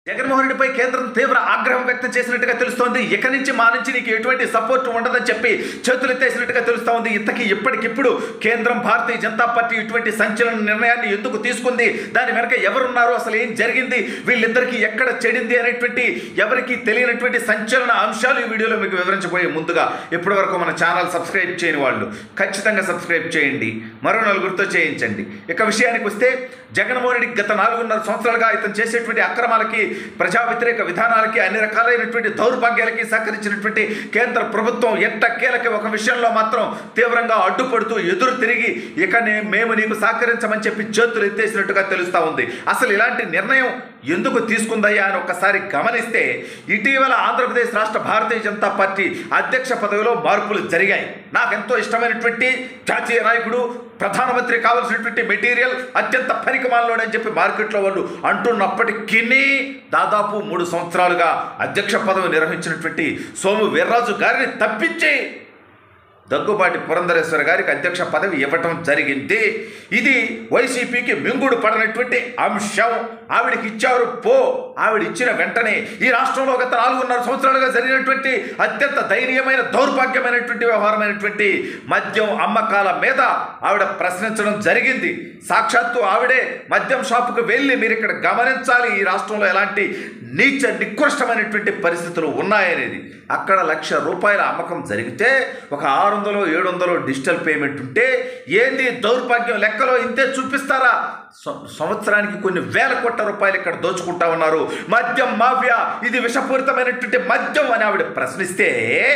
జగన్మోహన్ రెడ్డిపై కేంద్రం తీవ్ర ఆగ్రహం వ్యక్తం చేసినట్టుగా తెలుస్తోంది ఇక నుంచి మా నుంచి నీకు ఎటువంటి సపోర్ట్ ఉండదని చెప్పి చేతులెత్తేసినట్టుగా తెలుస్తోంది ఇంతకీ ఇప్పటికిప్పుడు కేంద్రం భారతీయ జనతా పార్టీ ఇటువంటి సంచలన నిర్ణయాన్ని ఎందుకు తీసుకుంది దాని వెనక ఎవరున్నారు అసలు ఏం జరిగింది వీళ్ళిద్దరికీ ఎక్కడ చెడింది అనేటువంటి ఎవరికి తెలియనటువంటి సంచలన అంశాలు ఈ వీడియోలో మీకు వివరించబోయే ముందుగా ఇప్పటి వరకు మన ఛానల్ సబ్స్క్రైబ్ చేయని వాళ్ళు ఖచ్చితంగా సబ్స్క్రైబ్ చేయండి మరో నలుగురితో చేయించండి ఇక విషయానికి వస్తే జగన్మోహన్ రెడ్డి గత నాలుగున్నర సంవత్సరాలుగా ఇతను చేసేటువంటి అక్రమాలకి ప్రజా వ్యతిరేక విధానాలకి అన్ని రకాలైనటువంటి దౌర్భాగ్యాలకి సహకరించినటువంటి కేంద్ర ప్రభుత్వం ఎట్టకేలకి ఒక విషయంలో మాత్రం తీవ్రంగా అడ్డుపడుతూ ఎదురు తిరిగి ఇక నే- మేము నీకు సహకరించమని చెప్పి చేతులు ఎత్తేసినట్టుగా తెలుస్తా ఉంది అసలు ఇలాంటి నిర్ణయం ఎందుకు తీసుకుందయ్యా అని ఒక్కసారి గమనిస్తే ఇటీవల ఆంధ్రప్రదేశ్ రాష్ట్ర భారతీయ జనతా పార్టీ అధ్యక్ష పదవిలో మార్పులు జరిగాయి నాకెంతో ఇష్టమైనటువంటి జాతీయ నాయకుడు ప్రధానమంత్రి కావాల్సినటువంటి మెటీరియల్ అత్యంత పనికిమాలలోడని చెప్పి మార్కెట్లో వాళ్ళు అంటున్నప్పటికీ దాదాపు మూడు సంవత్సరాలుగా అధ్యక్ష పదవి నిర్వహించినటువంటి సోము వీర్రాజు గారిని తప్పించి దగ్గుబాటి పురంధరేశ్వర గారికి అధ్యక్ష పదవి ఇవ్వటం జరిగింది ఇది వైసీపీకి మింగుడు పడనటువంటి అంశం ఆవిడకి ఇచ్చారు పో ఆవిడ ఇచ్చిన వెంటనే ఈ రాష్ట్రంలో గత నాలుగున్నర సంవత్సరాలుగా జరిగినటువంటి అత్యంత దయనీయమైన దౌర్భాగ్యమైనటువంటి వ్యవహారమైనటువంటి మద్యం అమ్మకాల మీద ఆవిడ ప్రశ్నించడం జరిగింది సాక్షాత్తు ఆవిడే మద్యం షాపుకు వెళ్ళి మీరు ఇక్కడ గమనించాలి ఈ రాష్ట్రంలో ఎలాంటి నీచ నికృష్టమైనటువంటి పరిస్థితులు ఉన్నాయనేది అక్కడ లక్ష రూపాయల అమ్మకం జరిగితే ఒక ఆరు వందలు ఏడు వందలు డిజిటల్ పేమెంట్ ఉంటే ఏంది దౌర్భాగ్యం లెక్కలో ఇంతే చూపిస్తారా సం- సంవత్సరానికి కొన్ని వేల కోట్ల రూపాయలు ఇక్కడ దోచుకుంటా ఉన్నారు మద్యం మాఫియా ఇది విషపూరితమైనటువంటి మద్యం అని ఆవిడ ప్రశ్నిస్తే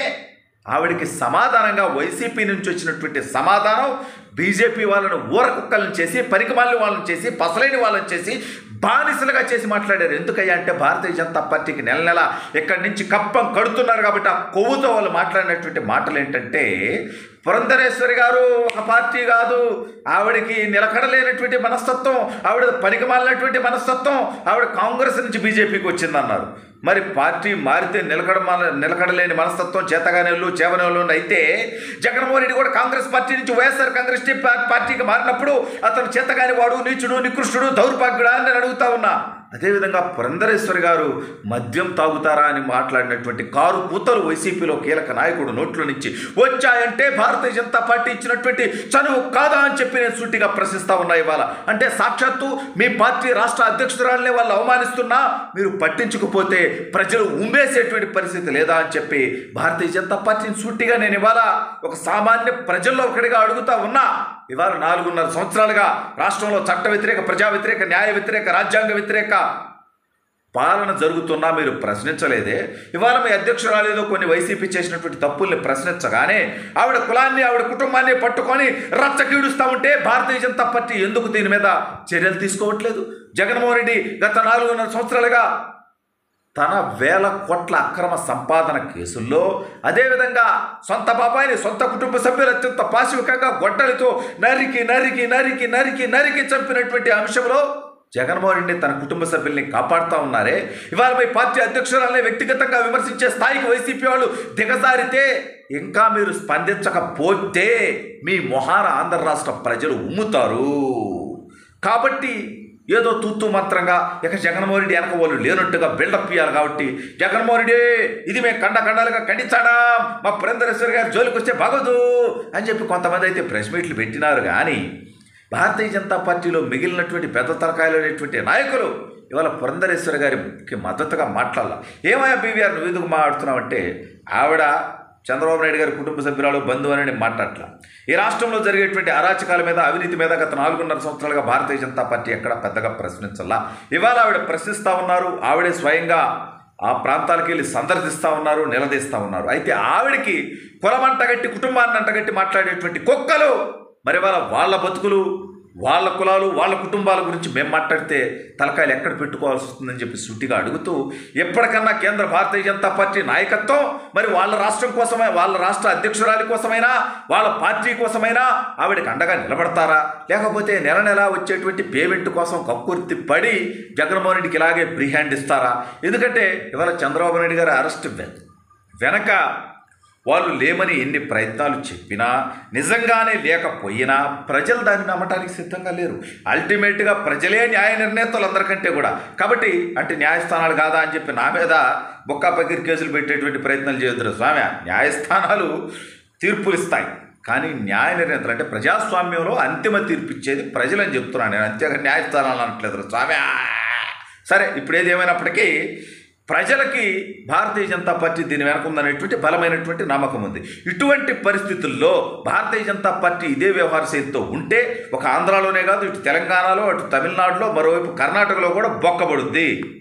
ఆవిడకి సమాధానంగా వైసీపీ నుంచి వచ్చినటువంటి సమాధానం బీజేపీ వాళ్ళను ఊరకుక్కలను చేసి పరికమాలిన వాళ్ళని చేసి పసలేని వాళ్ళని చేసి బానిసలుగా చేసి మాట్లాడారు ఎందుకయ్యా అంటే భారతీయ జనతా పార్టీకి నెల నెల ఇక్కడి నుంచి కప్పం కడుతున్నారు కాబట్టి ఆ కొవ్వుతో వాళ్ళు మాట్లాడినటువంటి మాటలు ఏంటంటే పురంధరేశ్వరి గారు ఒక పార్టీ కాదు ఆవిడకి నిలకడలేనటువంటి మనస్తత్వం ఆవిడ పనికిమాలినటువంటి మనస్తత్వం ఆవిడ కాంగ్రెస్ నుంచి బీజేపీకి వచ్చిందన్నారు మరి పార్టీ మారితే నిలకడ నిలకడలేని మనస్తత్వం చేతగానేళ్ళు చేవనేళ్ళు అయితే జగన్మోహన్ రెడ్డి కూడా కాంగ్రెస్ పార్టీ నుంచి వైఎస్ఆర్ కాంగ్రెస్ టీ పా- పార్టీకి మారినప్పుడు అతను చేతగాని వాడు నీచుడు నికృష్టుడు దౌర్భాగ్యుడా అని నేను అడుగుతా ఉన్నా అదేవిధంగా పురంధరేశ్వరి గారు మద్యం తాగుతారా అని మాట్లాడినటువంటి కారు కూతలు వైసీపీలో కీలక నాయకుడు నోట్ల నుంచి వచ్చాయంటే భారతీయ జనతా పార్టీ ఇచ్చినటువంటి చనువు కాదా అని చెప్పి నేను సూటిగా ప్రశ్నిస్తా ఉన్నా ఇవాళ అంటే సాక్షాత్తు మీ పార్టీ రాష్ట్ర అధ్యక్షురాలనే వాళ్ళు అవమానిస్తున్నా మీరు పట్టించుకుపోతే ప్రజలు ఉమ్మేసేటువంటి పరిస్థితి లేదా అని చెప్పి భారతీయ జనతా పార్టీని సూటిగా నేను ఇవాళ ఒక సామాన్య ప్రజల్లో ఒకటిగా అడుగుతా ఉన్నా ఇవాళ నాలుగున్నర సంవత్సరాలుగా రాష్ట్రంలో చట్ట వ్యతిరేక ప్రజా వ్యతిరేక న్యాయ వ్యతిరేక రాజ్యాంగ వ్యతిరేక పాలన జరుగుతున్నా మీరు ప్రశ్నించలేదే ఇవాళ మీ అధ్యక్షురాలు ఏదో కొన్ని వైసీపీ చేసినటువంటి తప్పుల్ని ప్రశ్నించగానే ఆవిడ కులాన్ని ఆవిడ కుటుంబాన్ని పట్టుకొని రచ్చకీడుస్తూ ఉంటే భారతీయ జనతా పార్టీ ఎందుకు దీని మీద చర్యలు తీసుకోవట్లేదు జగన్మోహన్ రెడ్డి గత నాలుగున్నర సంవత్సరాలుగా తన వేల కోట్ల అక్రమ సంపాదన కేసుల్లో అదేవిధంగా సొంత బాబాయిని సొంత కుటుంబ సభ్యులు అత్యంత పాశవికంగా గొడ్డలితో నరికి నరికి నరికి నరికి నరికి చంపినటువంటి అంశంలో జగన్మోహన్ రెడ్డి తన కుటుంబ సభ్యుల్ని కాపాడుతూ ఉన్నారే ఇవాళ మీ పార్టీ అధ్యక్షురాలనే వ్యక్తిగతంగా విమర్శించే స్థాయికి వైసీపీ వాళ్ళు దిగజారితే ఇంకా మీరు స్పందించకపోతే మీ మొహాన ఆంధ్ర రాష్ట్ర ప్రజలు ఉమ్ముతారు కాబట్టి ఏదో తూతూ మంత్రంగా ఇక జగన్మోహన్ రెడ్డి వెనక వాళ్ళు లేనట్టుగా బిల్డప్ ఇవ్వాలి కాబట్టి జగన్మోహన్ రెడ్డి ఇది మేము కండ కండాలుగా ఖండించాడా మా పురంధరేశ్వరి గారి జోలికి వస్తే బాగోదు అని చెప్పి కొంతమంది అయితే ప్రెస్ మీట్లు పెట్టినారు కానీ భారతీయ జనతా పార్టీలో మిగిలినటువంటి పెద్ద తలకాయలు అనేటువంటి నాయకులు ఇవాళ పురంధరేశ్వరి గారికి మద్దతుగా మాట్లాడాల ఏమయ్యా బీవీఆర్ నువ్వు ఎందుకు మాట్లాడుతున్నావంటే ఆవిడ చంద్రబాబు నాయుడు గారి కుటుంబ సభ్యురాలు బంధువు అని మాట్లాడట్ల ఈ రాష్ట్రంలో జరిగేటువంటి అరాచకాల మీద అవినీతి మీద గత నాలుగున్నర సంవత్సరాలుగా భారతీయ జనతా పార్టీ ఎక్కడ పెద్దగా ప్రశ్నించాలా ఇవాళ ఆవిడ ప్రశ్నిస్తూ ఉన్నారు ఆవిడే స్వయంగా ఆ ప్రాంతాలకు వెళ్ళి సందర్శిస్తూ ఉన్నారు నిలదీస్తూ ఉన్నారు అయితే ఆవిడకి కులమంటగట్టి కుటుంబాన్ని అంటగట్టి మాట్లాడేటువంటి కుక్కలు మరి వాళ్ళ వాళ్ళ బతుకులు వాళ్ళ కులాలు వాళ్ళ కుటుంబాల గురించి మేము మాట్లాడితే తలకాయలు ఎక్కడ పెట్టుకోవాల్సి వస్తుందని చెప్పి సూటిగా అడుగుతూ ఎప్పటికన్నా కేంద్ర భారతీయ జనతా పార్టీ నాయకత్వం మరి వాళ్ళ రాష్ట్రం కోసమే వాళ్ళ రాష్ట్ర అధ్యక్షురాలి కోసమైనా వాళ్ళ పార్టీ కోసమైనా ఆవిడకి అండగా నిలబడతారా లేకపోతే నెల నెల వచ్చేటువంటి పేమెంట్ కోసం కక్కుర్తి పడి జగన్మోహన్ రెడ్డికి ఇలాగే ఫ్రీ హ్యాండ్ ఇస్తారా ఎందుకంటే ఇవాళ చంద్రబాబు నాయుడు గారి అరెస్ట్ వె- వెనక వాళ్ళు లేమని ఎన్ని ప్రయత్నాలు చెప్పినా నిజంగానే లేకపోయినా ప్రజలు దాన్ని నమ్మటానికి సిద్ధంగా లేరు అల్టిమేట్గా ప్రజలే న్యాయ నిర్ణేతలు అందరికంటే కూడా కాబట్టి అంటే న్యాయస్థానాలు కాదా అని చెప్పి నా మీద బొక్కా పగిరి కేసులు పెట్టేటువంటి ప్రయత్నాలు చేయొద్దు స్వామి న్యాయస్థానాలు తీర్పులు ఇస్తాయి కానీ న్యాయ నిర్ణేతలు అంటే ప్రజాస్వామ్యంలో అంతిమ తీర్పు ఇచ్చేది ప్రజలని చెప్తున్నాను నేను అంతేగా న్యాయస్థానాలు అనట్లేదు స్వామి సరే ఇప్పుడు ఏది ఏమైనప్పటికీ ప్రజలకి భారతీయ జనతా పార్టీ దీని వెనక ఉందనేటువంటి బలమైనటువంటి నమ్మకం ఉంది ఇటువంటి పరిస్థితుల్లో భారతీయ జనతా పార్టీ ఇదే వ్యవహార శైలితో ఉంటే ఒక ఆంధ్రాలోనే కాదు ఇటు తెలంగాణలో అటు తమిళనాడులో మరోవైపు కర్ణాటకలో కూడా బొక్కబడుద్ది